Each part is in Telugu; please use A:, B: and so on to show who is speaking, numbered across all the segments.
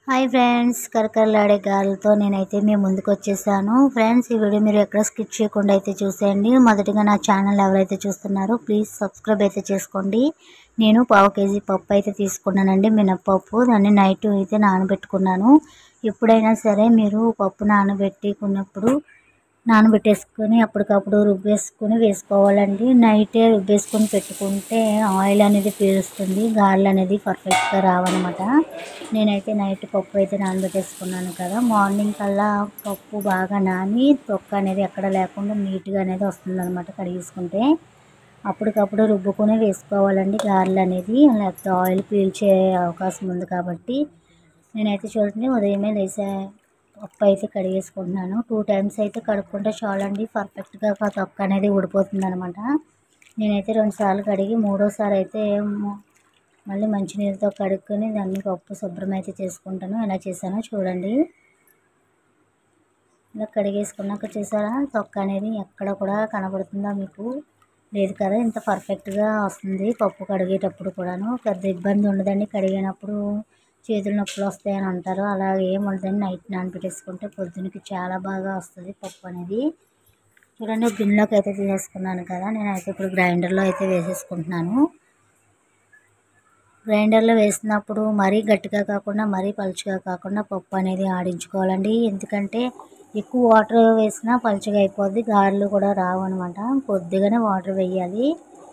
A: హాయ్ ఫ్రెండ్స్ కరకరలాడే గాలితో నేనైతే మీ ముందుకు వచ్చేసాను ఫ్రెండ్స్ ఈ వీడియో మీరు ఎక్కడ స్కిప్ చేయకుండా అయితే చూసేయండి మొదటిగా నా ఛానల్ ఎవరైతే చూస్తున్నారో ప్లీజ్ సబ్స్క్రైబ్ అయితే చేసుకోండి నేను పావు కేజీ పప్పు అయితే తీసుకున్నానండి మినప్పప్పు దాన్ని నైట్ అయితే నానబెట్టుకున్నాను ఎప్పుడైనా సరే మీరు పప్పు నానబెట్టుకున్నప్పుడు నానబెట్టేసుకొని అప్పటికప్పుడు రుబ్బేసుకొని వేసుకోవాలండి నైటే రుబ్బేసుకొని పెట్టుకుంటే ఆయిల్ అనేది పీలుస్తుంది గారెలు అనేది పర్ఫెక్ట్గా రావన్నమాట నేనైతే నైట్ పప్పు అయితే నానబెట్టేసుకున్నాను కదా మార్నింగ్ కల్లా పప్పు బాగా నాని తొక్క అనేది ఎక్కడ లేకుండా నీట్గా అనేది వస్తుంది అనమాట కడిగేసుకుంటే అప్పటికప్పుడు రుబ్బుకొని వేసుకోవాలండి గారెలు అనేది లేకపోతే ఆయిల్ పీల్చే అవకాశం ఉంది కాబట్టి నేనైతే చూడండి ఉదయమే లేసా పప్పు అయితే కడిగేసుకుంటున్నాను టూ టైమ్స్ అయితే కడుక్కుంటే చాలండి పర్ఫెక్ట్గా తొక్క అనేది ఊడిపోతుంది అనమాట నేనైతే రెండు సార్లు కడిగి మూడోసారి అయితే మ- మళ్ళీ మంచినీళ్ళతో కడుక్కొని దాన్ని పప్పు శుభ్రం అయితే చేసుకుంటాను ఎలా చేశానో చూడండి ఇలా కడిగేసుకున్నాక చూసారా తొక్క అనేది ఎక్కడ కూడా కనబడుతుందా మీకు లేదు కదా ఇంత పర్ఫెక్ట్గా వస్తుంది పప్పు కడిగేటప్పుడు కూడాను పెద్ద ఇబ్బంది ఉండదండి కడిగినప్పుడు చేతులు నొప్పులు వస్తాయని అంటారు అలా ఏం ఉండదండి నైట్ నానబెట్టేసుకుంటే పొద్దునకి చాలా బాగా వస్తుంది పప్పు అనేది చూడండి ఒక గిన్నెలోకి అయితే తీసేసుకున్నాను కదా నేనైతే ఇప్పుడు గ్రైండర్లో అయితే వేసేసుకుంటున్నాను గ్రైండర్లో వేసినప్పుడు మరీ గట్టిగా కాకుండా మరీ పలుచగా కాకుండా పప్పు అనేది ఆడించుకోవాలండి ఎందుకంటే ఎక్కువ వాటర్ వేసినా పలుచగా అయిపోద్ది గారెలు కూడా రావు అనమాట కొద్దిగానే వాటర్ వేయాలి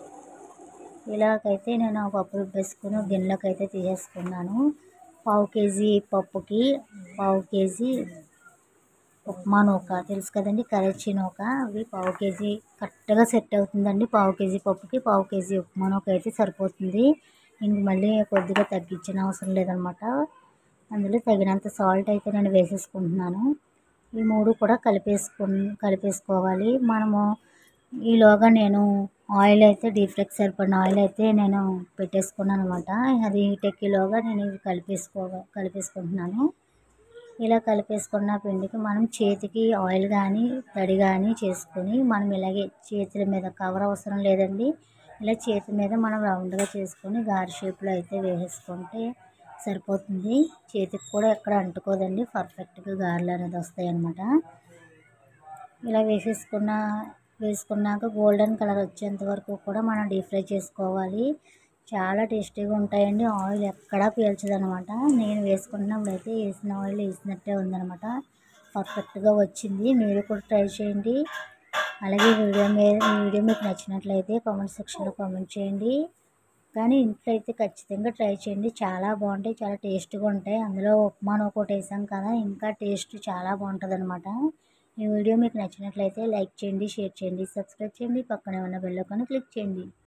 A: ఇలాగైతే నేను ఆ పప్పు రుబ్బేసుకుని ఒక గిన్నెలోకి అయితే తీసేసుకున్నాను పావు కేజీ పప్పుకి పావు కేజీ ఉప్మా నూక తెలుసు కదండి కరచి నూక అవి పావు కేజీ కరెక్ట్గా సెట్ అవుతుందండి పావు కేజీ పప్పుకి పావు కేజీ ఉప్మా నూక అయితే సరిపోతుంది ఇంక మళ్ళీ కొద్దిగా తగ్గించిన అవసరం లేదనమాట అందులో తగినంత సాల్ట్ అయితే నేను వేసేసుకుంటున్నాను ఈ మూడు కూడా కలిపేసుకు కలిపేసుకోవాలి మనము ఈలోగా నేను ఆయిల్ అయితే డీప్ ఫ్రైకి సరిపడిన ఆయిల్ అయితే నేను పెట్టేసుకున్నాను అనమాట అది టెక్కిలోగా నేను ఇవి కలిపేసుకో కలిపేసుకుంటున్నాను ఇలా కలిపేసుకున్న పిండికి మనం చేతికి ఆయిల్ కానీ తడి కానీ చేసుకొని మనం ఇలాగే చేతుల మీద కవర్ అవసరం లేదండి ఇలా చేతి మీద మనం రౌండ్గా చేసుకొని గారి షేప్లో అయితే వేసేసుకుంటే సరిపోతుంది చేతికి కూడా ఎక్కడ అంటుకోదండి పర్ఫెక్ట్గా గారెలు అనేది వస్తాయి అన్నమాట ఇలా వేసేసుకున్న వేసుకున్నాక గోల్డెన్ కలర్ వచ్చేంత వరకు కూడా మనం డీప్ ఫ్రై చేసుకోవాలి చాలా టేస్టీగా ఉంటాయండి ఆయిల్ ఎక్కడా పీల్చదనమాట నేను వేసుకున్నప్పుడు అయితే వేసిన ఆయిల్ వేసినట్టే ఉందనమాట పర్ఫెక్ట్గా వచ్చింది మీరు కూడా ట్రై చేయండి అలాగే వీడియో మీద ఈ వీడియో మీకు నచ్చినట్లయితే కామెంట్ సెక్షన్లో కామెంట్ చేయండి కానీ ఇంట్లో అయితే ఖచ్చితంగా ట్రై చేయండి చాలా బాగుంటాయి చాలా టేస్ట్గా ఉంటాయి అందులో ఉప్మా ఒకటి వేసాం కదా ఇంకా టేస్ట్ చాలా బాగుంటుంది అనమాట ఈ వీడియో మీకు నచ్చినట్లయితే లైక్ చేయండి షేర్ చేయండి సబ్స్క్రైబ్ చేయండి పక్కనే ఉన్న బెల్ ఐకాన్ క్లిక్ చేయండి